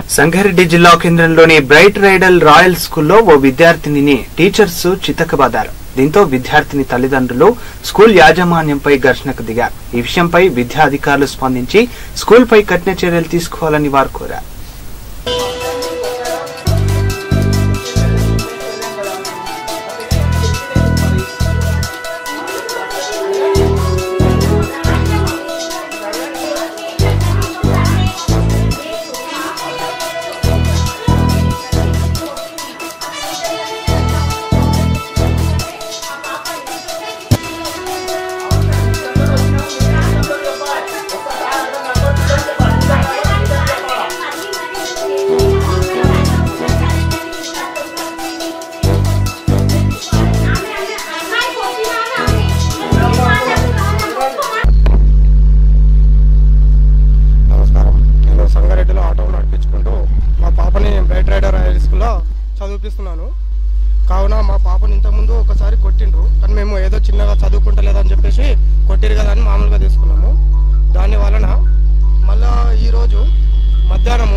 సంగారెడ్డి జిల్లా కేంద్రంలోని bright రైడల్ royal స్కూల్లో ఓ విద్యార్థినిని టీచర్స్ చితకబాదారు దీంతో విద్యార్థిని తల్లిదండ్రులు స్కూల్ యాజమాన్యంపై ఘర్షణకు దిగారు ఈ విషయంపై విద్యాధికారులు స్పందించి స్కూల్పై కఠిన చర్యలు తీసుకోవాలని వారు కోరారు నమస్కారం నేను సంగారెడ్డిలో ఆటో నడిపించుకుంటూ మా పాపని బ్రైట్ రైడర్ హై స్కూల్లో చదివిపిస్తున్నాను కావున మా పాపని ఇంతకుముందు ఒకసారి కొట్టిండ్రు కానీ మేము ఏదో చిన్నగా చదువుకుంటలేదని చెప్పేసి కొట్టిరు కదా అని మామూలుగా తీసుకున్నాము దాని వలన మళ్ళా ఈరోజు మధ్యాహ్నము